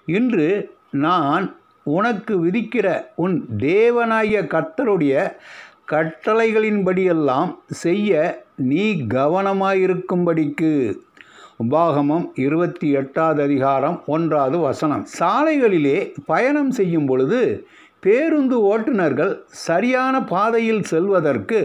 இன்று நான் உனக்கு விதிக்கிற உன் தேவனாய கர்த்தருடைய கட்டளைகளின்படியெல்லாம் செய்ய நீ கவனமாயிருக்கும்படிக்கு உபாகமம் இருபத்தி எட்டாவது அதிகாரம் ஒன்றாவது வசனம் சாலைகளிலே பயணம் செய்யும் பொழுது பேருந்து ஓட்டுநர்கள் சரியான பாதையில் செல்வதற்கு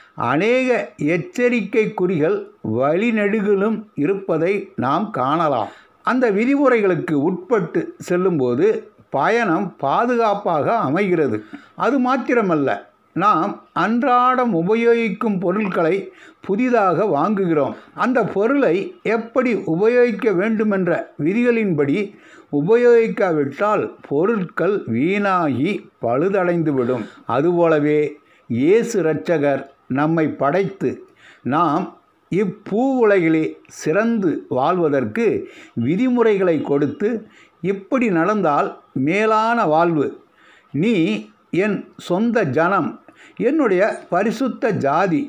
அநேக எச்சரிக்கை குறிகள் வழிநெடுகிலும் இருப்பதை நாம் காணலாம் அந்த விதிமுறைகளுக்கு உட்பட்டு செல்லும்போது பயணம் பாதுகாப்பாக அமைகிறது அது மாத்திரமல்ல நாம் அன்றாடம் உபயோகிக்கும் பொருட்களை புதிதாக வாங்குகிறோம் அந்த பொருளை எப்படி உபயோகிக்க வேண்டுமென்ற விதிகளின்படி உபயோகிக்காவிட்டால் பொருட்கள் வீணாகி பழுதடைந்துவிடும் அதுபோலவே இயேசு இரட்சகர் நம்மை படைத்து நாம் இப்பூ உலகிலே சிறந்து வாழ்வதற்கு விதிமுறைகளை கொடுத்து இப்படி நடந்தால் மேலான வாழ்வு நீ என் சொந்த ஜனம் என்னுடைய பரிசுத்த ஜாதி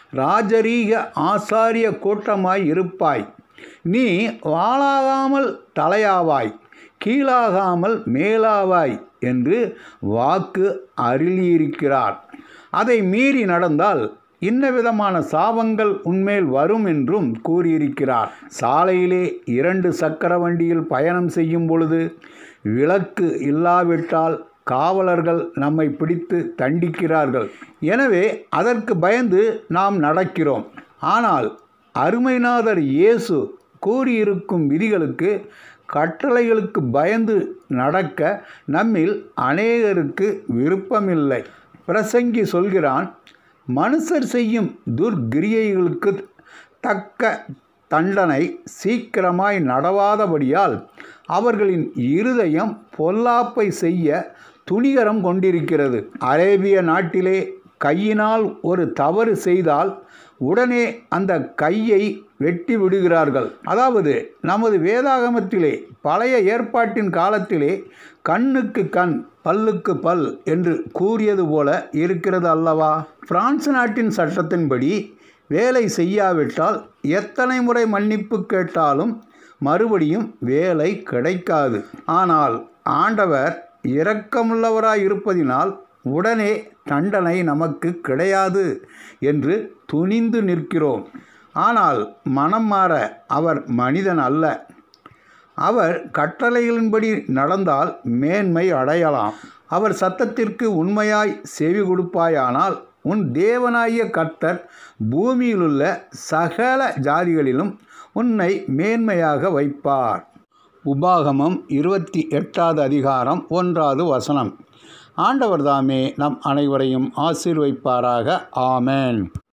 ராஜரீக ஆசாரிய கூட்டமாய் இருப்பாய் நீ வாழாகாமல் தலையாவாய் கீழாகாமல் மேலாவாய் என்று வாக்கு அருளியிருக்கிறார் அதை மீறி நடந்தால் இன்ன விதமான சாபங்கள் உன்மேல் வரும் என்றும் கூறியிருக்கிறார் சாலையிலே இரண்டு சக்கர வண்டியில் பயணம் செய்யும் பொழுது விளக்கு இல்லாவிட்டால் காவலர்கள் நம்மை பிடித்து தண்டிக்கிறார்கள் எனவே அதற்கு பயந்து நாம் நடக்கிறோம் ஆனால் அருமைநாதர் இயேசு கூறியிருக்கும் விதிகளுக்கு கட்டளைகளுக்கு பயந்து நடக்க நம்மில் அநேகருக்கு விருப்பமில்லை பிரசங்கி சொல்கிறான் மனுஷர் செய்யும் துர்கிரியைகளுக்கு தக்க தண்டனை சீக்கிரமாய் நடவாதபடியால் அவர்களின் இருதயம் பொல்லாப்பை செய்ய துணிகரம் கொண்டிருக்கிறது அரேபிய நாட்டிலே கையினால் ஒரு தவறு செய்தால் உடனே அந்த கையை வெட்டி விடுகிறார்கள் அதாவது நமது வேதாகமத்திலே பழைய ஏற்பாட்டின் காலத்திலே கண்ணுக்கு கண் பல்லுக்கு பல் என்று கூறியது போல இருக்கிறது அல்லவா பிரான்ஸ் நாட்டின் சட்டத்தின்படி வேலை செய்யாவிட்டால் எத்தனை முறை மன்னிப்பு கேட்டாலும் மறுபடியும் வேலை கிடைக்காது ஆனால் ஆண்டவர் இரக்கமுள்ளவராய் இருப்பதினால் உடனே தண்டனை நமக்கு கிடையாது என்று துணிந்து நிற்கிறோம் ஆனால் மனம் மாற அவர் மனிதன் அல்ல அவர் கட்டளைகளின்படி நடந்தால் மேன்மை அடையலாம் அவர் சத்தத்திற்கு உண்மையாய் செவி கொடுப்பாயானால் உன் தேவனாகிய கர்த்தர் பூமியிலுள்ள சகல ஜாதிகளிலும் உன்னை மேன்மையாக வைப்பார் உபாகமம் இருபத்தி எட்டாவது அதிகாரம் ஒன்றாவது வசனம் ஆண்டவர் தாமே நம் அனைவரையும் ஆசீர்வைப்பாராக ஆமேன்